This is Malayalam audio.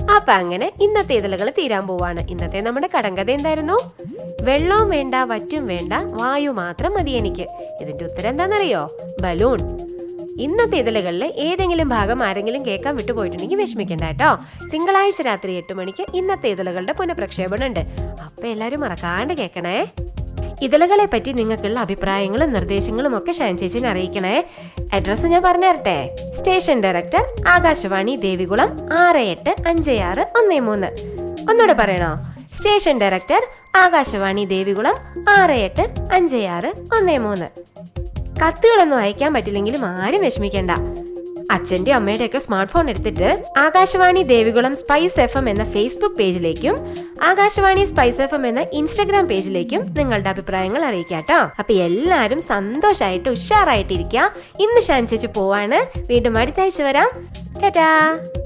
അപ്പൊ അങ്ങനെ ഇന്നത്തെ ഇതളുകൾ തീരാൻ പോവാണ് ഇന്നത്തെ നമ്മുടെ കടങ്കഥ എന്തായിരുന്നു വെള്ളവും വേണ്ട വറ്റും വേണ്ട വായു മാത്രം മതി എനിക്ക് ഇതിന്റെ ഉത്തരം എന്താണെന്നറിയോ ബലൂൺ ഇന്നത്തെ ഇതളുകളിൽ ഏതെങ്കിലും ഭാഗം ആരെങ്കിലും കേൾക്കാൻ വിട്ടുപോയിട്ടുണ്ടെങ്കിൽ വിഷമിക്കണ്ട കേട്ടോ തിങ്കളാഴ്ച രാത്രി എട്ട് മണിക്ക് ഇന്നത്തെ ഇതളുകളുടെ പുനഃപ്രക്ഷേപണം ഉണ്ട് അപ്പൊ എല്ലാരും മറക്കാണ്ട് കേൾക്കണേ ഇതളുകളെ പറ്റി നിങ്ങൾക്കുള്ള അഭിപ്രായങ്ങളും നിർദ്ദേശങ്ങളും ഒക്കെ ഷാൻ ചേച്ചിനെ അറിയിക്കണേ അഡ്രസ്സ് ഞാൻ പറഞ്ഞു തരട്ടെ സ്റ്റേഷൻ ഡയറക്ടർ ആകാശവാണി ദേവികുളം ആറ് എട്ട് അഞ്ച് ആറ് ഒന്ന് മൂന്ന് ഒന്നുകൂടെ പറയണോ സ്റ്റേഷൻ ഡയറക്ടർ ആകാശവാണി ദേവികുളം ആറ് എട്ട് അഞ്ച് ആറ് ഒന്ന് മൂന്ന് കത്തുകളൊന്നും അയക്കാൻ പറ്റില്ലെങ്കിലും ആരും വിഷമിക്കണ്ട അച്ഛന്റെ അമ്മയുടെ ഒക്കെ സ്മാർട്ട് ഫോൺ എടുത്തിട്ട് Akashvani Devikulam spice F M എന്ന ഫേസ്ബുക്ക് പേജിലേക്കും ആകാശവാണി സ്പൈസ് എഫ് എം എന്ന ഇൻസ്റ്റഗ്രാം പേജിലേക്കും നിങ്ങളുടെ അഭിപ്രായങ്ങൾ അറിയിക്കാട്ടോ അപ്പൊ എല്ലാരും സന്തോഷമായിട്ട് ഉഷാറായിട്ടിരിക്കുക ഇന്ന് ഷാൻ ചേച്ചി പോവാണ് വീണ്ടും അടുത്ത ആഴ്ച വരാം ടാറ്റാ